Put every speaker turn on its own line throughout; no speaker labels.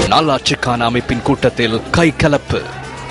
நல்லாட்சிக்கான அமைப்பின் கூட்டத்தில் கைகலப்பு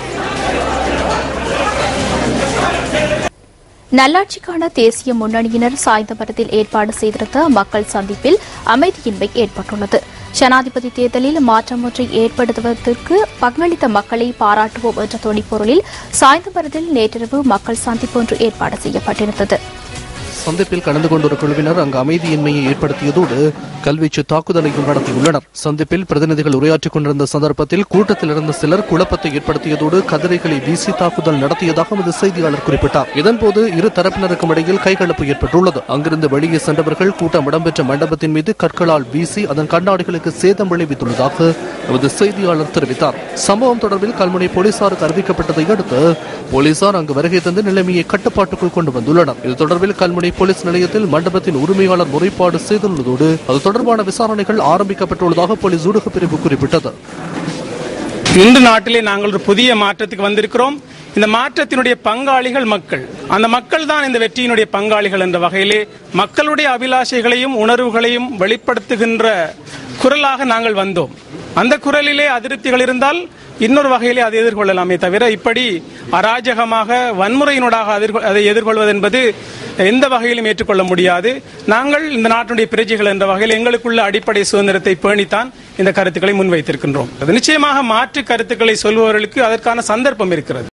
நல்லாட்சிக்கான தேசிய முன்னணியினர் சாய்ந்தமரத்தில் ஏற்பாடு செய்திருந்த மக்கள் சந்திப்பில் அமைதியின்மை ஏற்பட்டுள்ளது ஜனாதிபதி தேர்தலில் மாற்றம் ஒன்றை ஏற்படுத்துவதற்கு பங்களித்த மக்களை பாராட்டுவோம் என்ற துணிப்பொருளில் சாய்ந்தமரத்தில் நேற்றிரவு மக்கள் சந்திப்பு ஒன்று ஏற்பாடு செய்யப்பட்டிருந்தது
சந்திப்பில் கலந்து கொண்ட ஒரு குழுவினர் அங்கு அமைதியின்மையை ஏற்படுத்தியதோடு கல்வீச்சு தாக்குதலையும் நடத்தியுள்ளனர் சந்திப்பில் பிரதிநிதிகள் உரையாற்றிக் கொண்டிருந்த சந்தர்ப்பத்தில் கூட்டத்தில் இருந்த சிலர் குழப்பத்தை ஏற்படுத்தியதோடு கதிரைகளை வீசி தாக்குதல் நடத்தியதாக எமது செய்தியாளர் குறிப்பிட்டார் இதன்போது இரு தரப்பினருக்கும் இடையில் கைகலப்பு ஏற்பட்டுள்ளது அங்கிருந்து வெளியே சென்றவர்கள் கூட்டம் இடம்பெற்ற மண்டபத்தின் மீது கற்களால் வீசி அதன் கண்ணாடிகளுக்கு சேதம் விளைவித்துள்ளதாக எமது செய்தியாளர் தெரிவித்தார் சம்பவம் தொடர்பில் கல்முனை போலீசாருக்கு அறிவிக்கப்பட்டதை அடுத்து போலீசார் அங்கு வருகை தந்து நிலைமையை கட்டுப்பாட்டுக்குள் கொண்டு வந்துள்ளனர் இது தொடர்பில் கல்முனை போலீஸ் நிலையத்தில் மண்டபத்தின் உரிமையாளர் முறைப்பாடு செய்துள்ளதோடு அது தொடர்பான விசாரணைகள் ஆரம்பிக்கப்பட்டுள்ளதாக போலீஸ் ஊடகப் பிரிவு குறிப்பிட்டது
இன்று நாட்டிலே நாங்கள் ஒரு புதிய மாற்றத்துக்கு வந்திருக்கிறோம் இந்த மாற்றத்தினுடைய பங்காளிகள் மக்கள் அந்த மக்கள் தான் இந்த வெற்றியினுடைய பங்காளிகள் என்ற வகையிலே மக்களுடைய அபிலாஷைகளையும் உணர்வுகளையும் வெளிப்படுத்துகின்ற குரலாக நாங்கள் வந்தோம் அந்த குரலிலே அதிருப்திகள் இருந்தால் இன்னொரு வகையிலே அதை எதிர்கொள்ளலாமே தவிர இப்படி அராஜகமாக வன்முறையினூடாக எதிர்கொ- அதை எதிர்கொள்வது என்பது எந்த வகையிலும் ஏற்றுக்கொள்ள முடியாது நாங்கள் இந்த நாட்டினுடைய பிரஜைகள் என்ற வகையில் எங்களுக்குள்ள அடிப்படை சுதந்திரத்தை பேணித்தான் இந்த கருத்துக்களை முன்வைத்திருக்கின்றோம் அது நிச்சயமாக மாற்று கருத்துக்களை சொல்பவர்களுக்கு அதற்கான சந்தர்ப்பம் இருக்கிறது